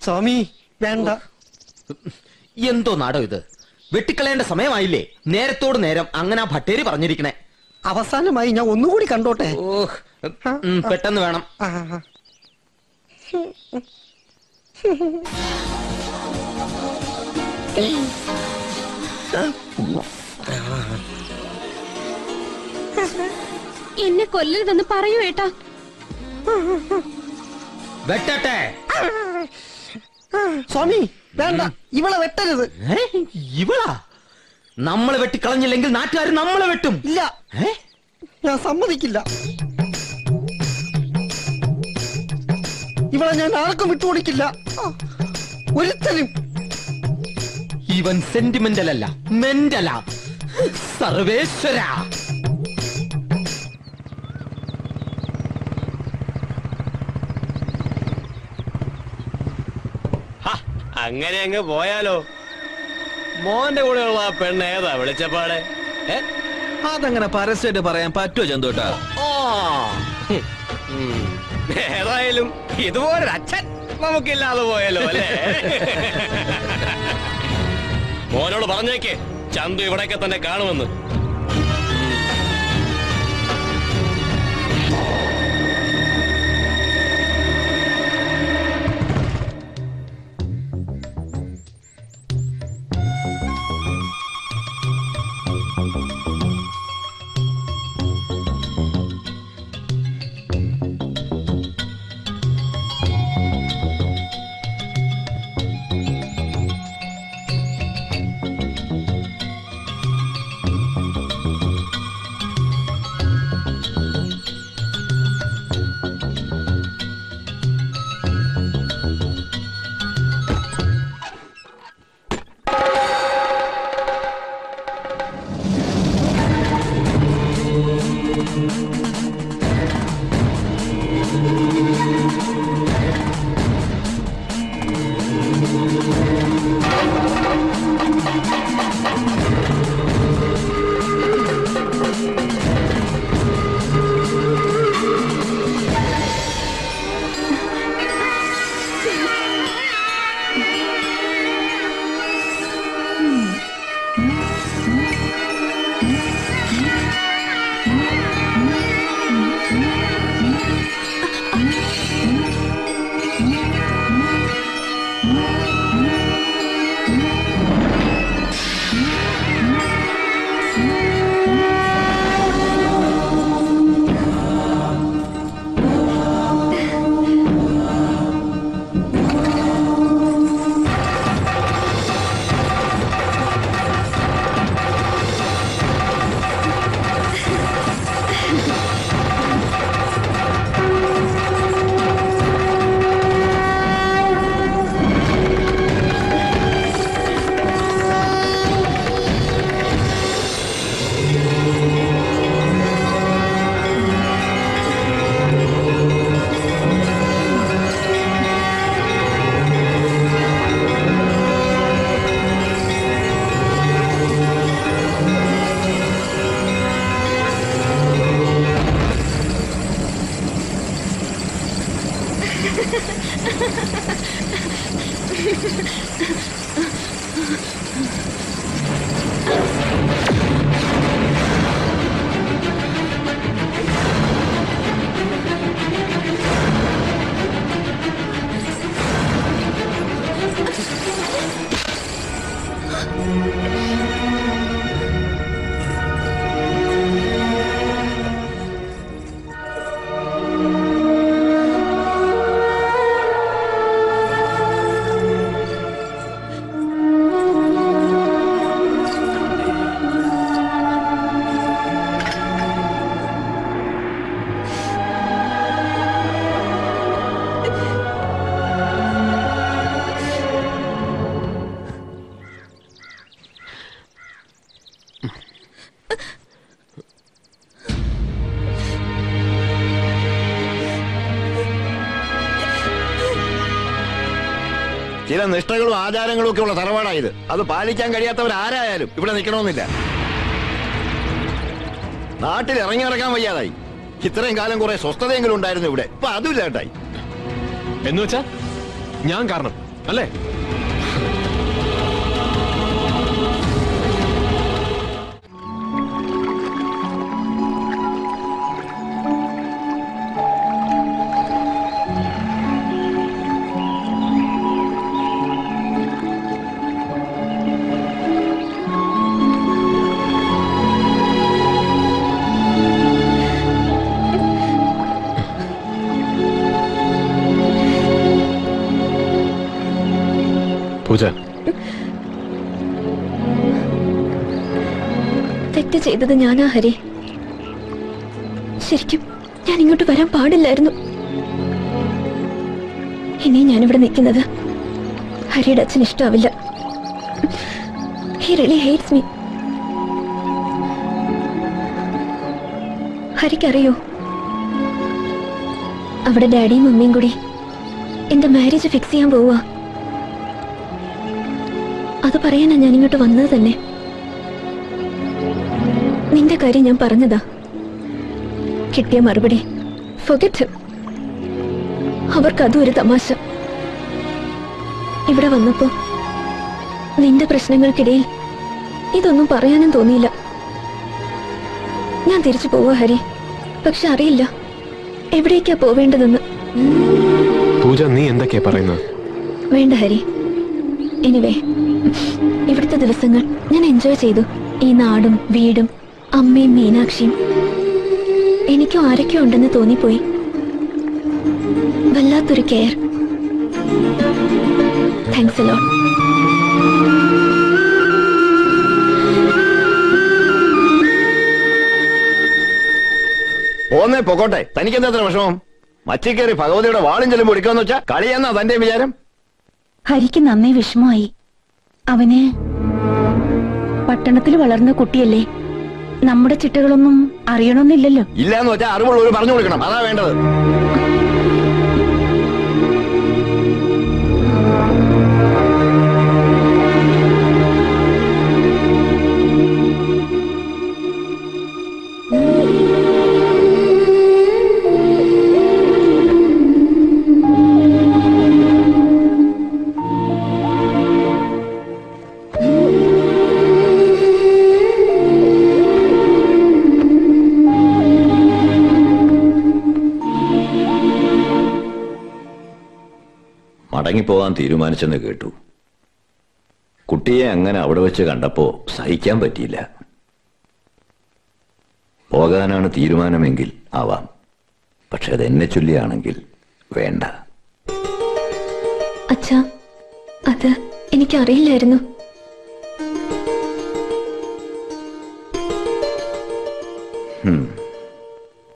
സ്വാമി വേണ്ട എന്തോ നാടോ ഇത് വെട്ടിക്കളയേണ്ട സമയമായില്ലേ നേരത്തോട് നേരം അങ്ങനെ ആ ഭട്ടേരി പറഞ്ഞിരിക്കണേ അവസാനമായി ഞാൻ ഒന്നുകൂടി കണ്ടോട്ടെ ഓഹ് ഉം, പെട്ടെന്ന് വേണം ആ, ആ. എന്നെ കൊല്ലരുതെന്ന് പറയൂ ഏട്ടാ വെട്ടട്ടെ സ്വാമി വേണ്ട ഇവളെ വെട്ടരുത് ഏ? ഇവളാ നമ്മളെ വെട്ടിക്കളഞ്ഞില്ലെങ്കിൽ നാട്ടുകാർ നമ്മളെ വെട്ടും ഇല്ല ഏ? ഞാൻ സമ്മതിക്കില്ല ഇവളെ ഞാൻ ആർക്കും വിട്ടുകൊടുക്കില്ല ഒരുത്തരും ഇവൻ സെന്റിമെന്റൽ അല്ല മെന്റല സർവേശ്വര ഹ, അങ്ങനെ അങ്ങ് പോയാലോ മോന്റെ കൂടെയുള്ള ആ പെണ്ണ് ഏതാ വിളിച്ചപ്പാടെ ഏ? അതങ്ങനെ പരസ്യമായിട്ട് പറയാൻ പറ്റുമോ ചന്തോട്ടാ ആ ഉം. ഏതായാലും ഇതുപോലൊരു അച്ഛൻ നമുക്കില്ലാതെ പോയല്ലോ അല്ലേ മോനോട് പറഞ്ഞേക്ക് ചന്തു ഇവിടെയൊക്കെ തന്നെ കാണുമെന്ന് ചില നിഷ്ഠകളും ആചാരങ്ങളും ഒക്കെ ഉള്ള തറവാടായത് അത് പാലിക്കാൻ കഴിയാത്തവർ ആരായാലും ഇവിടെ നിൽക്കണമെന്നില്ല നാട്ടിൽ ഇറങ്ങി നടക്കാൻ വയ്യാതായി ഇത്രയും കാലം കുറെ സ്വസ്ഥതയെങ്കിലും ഉണ്ടായിരുന്നു ഇവിടെ ഇപ്പൊ അതുമില്ല ഏട്ടായി എന്ന് വെച്ചാ ഞാൻ കാരണം അല്ലേ പൂജ തെറ്റ് ചെയ്തത് ഞാനാ ഹരി ശരിക്കും ഞാൻ ഇങ്ങോട്ട് വരാൻ പാടില്ലായിരുന്നു ഇനി ഞാനിവിടെ നിൽക്കുന്നത് ഹരിയുടെ അച്ഛൻ ഇഷ്ടാവില്ല ഹി റിയലി ഹേറ്റ്സ് മീ ഹരിക്കറിയോ അവിടെ ഡാഡിയും മമ്മിയും കൂടി എന്റെ മാരേജ് ഫിക്സ് ചെയ്യാൻ പോവാ അത് പറയാനാ ഞാൻ ഇങ്ങോട്ട് വന്നത് തന്നെ നിന്റെ കാര്യം ഞാൻ പറഞ്ഞതാ കിട്ടിയ മറുപടി ഫൊഗറ്റ് അവർക്ക് അതും ഒരു തമാശ ഇവിടെ വന്നപ്പോ നിന്റെ പ്രശ്നങ്ങൾക്കിടയിൽ ഇതൊന്നും പറയാനും തോന്നിയില്ല ഞാൻ തിരിച്ചു പോവാ ഹരി പക്ഷെ അറിയില്ല എവിടേക്കാ പോവേണ്ടതെന്ന് പൂജ നീ എന്തൊക്കെയാ പറയുന്നത് വേണ്ട ഹരി എനിവേ ഇവിടുത്തെ ദിവസങ്ങൾ ഞാൻ എൻജോയ് ചെയ്തു ഈ നാടും വീടും അമ്മയും മീനാക്ഷിയും എനിക്കും ആരൊക്കെ ഉണ്ടെന്ന് തോന്നിപ്പോയി വല്ലാത്തൊരു കെയർ താങ്ക്സ് അലോട്ട് പോന്നേ പൊക്കോട്ടെ തനിക്ക് എന്താ അത്ര വിഷമം മച്ചിക്കേറി ഭഗവതിയുടെ വാളും ചെല്ലും പൊടിക്കാന്ന് വെച്ചാ കളിയെന്നാ തന്റെ വിചാരം ഹരിക്ക് നന്നേ വിഷമമായി അവന് പട്ടണത്തിൽ വളർന്ന കുട്ടിയല്ലേ നമ്മുടെ ചിട്ടകളൊന്നും അറിയണമെന്നില്ലല്ലോ ഇല്ലാന്ന് വെച്ചാൽ അറിവുള്ളവർ പറഞ്ഞു കൊടുക്കണം അതാ വേണ്ടത് മടങ്ങിപ്പോകാൻ തീരുമാനിച്ചെന്ന് കേട്ടു കുട്ടിയെ അങ്ങനെ അവിടെ വെച്ച് കണ്ടപ്പോ സഹിക്കാൻ പറ്റിയില്ല പോകാനാണ് തീരുമാനമെങ്കിൽ ആവാം പക്ഷെ അത് എന്നെ ചൊല്ലിയാണെങ്കിൽ വേണ്ട അച്ഛാ അത് എനിക്കറിയില്ലായിരുന്നു ഹും